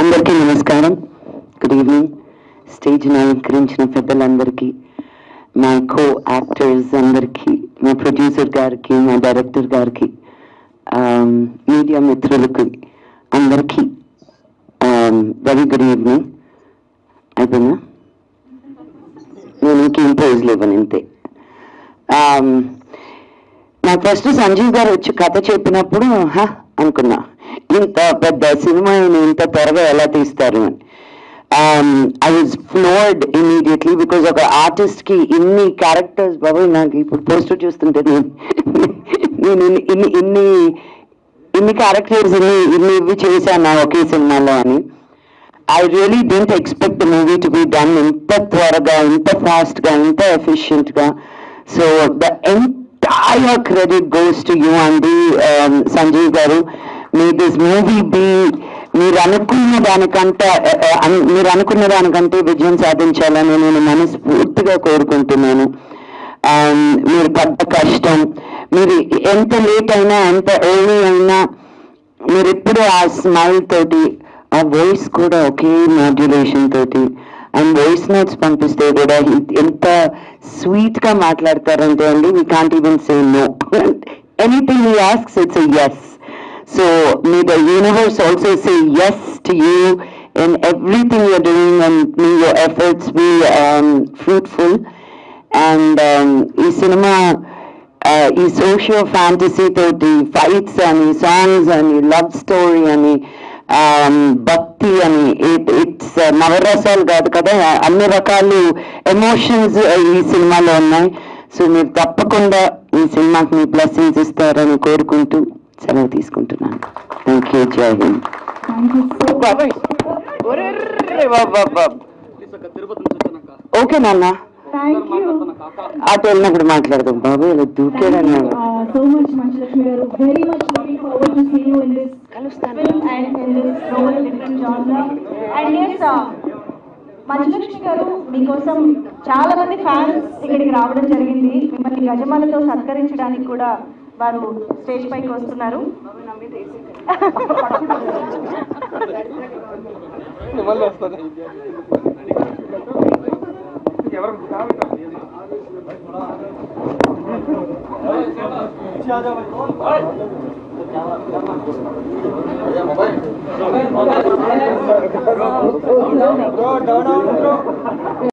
అందరికీ నమస్కారం good evening stage అలంకరించిన పెద్దలందరికీ మా కో యాక్టర్స్ అందరికీ మా ప్రొడ్యూసర్ గారికి మా డైరెక్టర్ గారికి మీడియా మిత్రులకి అందరికీ వెరీ గుడ్ ఈవినింగ్ అయిపోయిందా నేను ఇంకేం పోజులు ఇవ్వను ఇంతే Um, నాకు ఫస్ట్ సంజీవ్ గారు వచ్చి కథ చెప్పినప్పుడు హ అనుకున్నా ఇంత పెద్ద సినిమా ఇంత త్వరగా ఎలా తీస్తారు అని I was floored immediately because ఒక ఆర్టిస్ట్ కి ఇన్ని క్యారెక్టర్స్ బాబు నాకు ఇప్పుడు పోస్టర్ చూస్తుంటే నేను నేను ఇన్ని ఇన్ని ఇన్ని ఇన్ని క్యారెక్టర్స్ ఇన్ని ఇన్ని ఇవి చేశాను ఒకే సినిమాలో అని I really didn't expect movie to be done ఇంత త్వరగా ఇంత ఫాస్ట్ గా ఇంత ఎఫిషియెంట్ గా so the entire credit goes to you అండి సంజీవ్ గారు మీ దిస్ మూవీ బి మీరు అనుకున్న దానికంటే uh, uh, అన్- మీరు అనుకున్న దానికంటే విజయం సాధించాలని నేను మనస్ఫూర్తిగా కోరుకుంటున్నాను Um, మీరు పడ్డ కష్టం మీరు ఎంత లేట్ అయినా ఎంత ఎర్లీ అయినా మీరు ఎప్పుడు ఆ స్మైల్ తోటి ఆ వాయిస్ కూడా ఒకే మాడ్యులేషన్ తోటి అండ్ వాయిస్ నోట్స్ పంపిస్తే కూడా ఇ- ఎంత స్వీట్ గా మాట్లాడతారంటే అండి we can't even say no anything he asks it's yes so may the universe also say yes to you in everything you're doing and may your efforts be fruitful and ఈ cinema ఆ, ఈ socio fantasy తోటి fights అని songs అని love story అని um, భక్తి అని it's నవరసాలు కాదు కదా అన్ని రకాలు ఎమోషన్స్ ఈ సినిమాలో ఉన్నాయి సో మీరు తప్పకుండా ఈ సినిమాకి మీ బ్లెస్సింగ్స్ ఇస్తారని కోరుకుంటూ సెలవు తీసుకుంటున్నాను థ్యాంక్ యూ జై హింద్ బాబాయ్ ఓకే నాన్న థ్యాంక్ యూ అటు వెళ్ళినప్పుడు మాట్లాడదాం బాబు ఇలా దూకేడని so much Manchu Lakshmi garu very much looking forward to see you in this film and in this role different genre and yes Manchu Lakshmi garu మీకోసం చాలా మంది ఫ్యాన్స్ ఇక్కడికి రావడం జరిగింది మిమ్మల్ని గజమాలతో సత్కరించడానికి కూడా వారు స్టేజ్ పైకి వస్తున్నారు